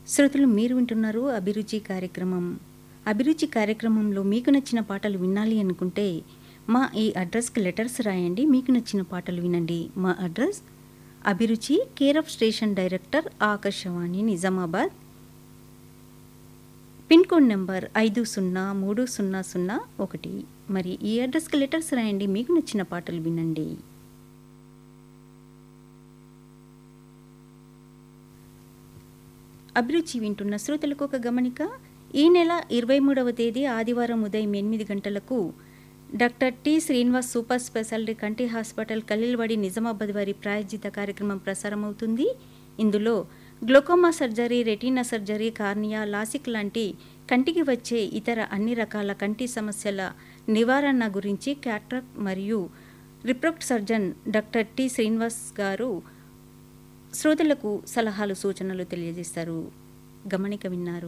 శ్రోతలు మీరు వింటున్నారు అభిరుచి కార్యక్రమం అభిరుచి కార్యక్రమంలో మీకు నచ్చిన పాటలు వినాలి అనుకుంటే మా ఈ అడ్రస్కి లెటర్స్ రాయండి మీకు నచ్చిన పాటలు వినండి మా అడ్రస్ అభిరుచి కేర్ ఆఫ్ స్టేషన్ డైరెక్టర్ ఆకాశవాణి నిజామాబాద్ పిన్ కోడ్ నెంబర్ ఐదు సున్నా మూడు సున్నా సున్నా ఒకటి మరి ఈ అడ్రస్కి లెటర్స్ రాయండి మీకు నచ్చిన పాటలు వినండి అభిరుచి వింటున్న శ్రోతలకు ఒక గమనిక ఈ నెల ఇరవై మూడవ తేదీ ఆదివారం ఉదయం ఎనిమిది గంటలకు doctor T Srinivas super speciality కంటి హాస్పిటల్ కలీల్వాడి నిజామాబాద్ వారి ప్రాయోజిత కార్యక్రమం ప్రసారమవుతుంది ఇందులో glaucoma surgery retina surgery cornea LASIK లాంటి కంటికి వచ్చే ఇతర అన్ని రకాల కంటి సమస్యల నివారణ గురించి క్యాట్రాక్ట్ మరియు refractive surgeon doctor T Srinivas గారు శ్రోతలకు సలహాలు సూచనలు తెలియజేస్తారు గమనిక విన్నారు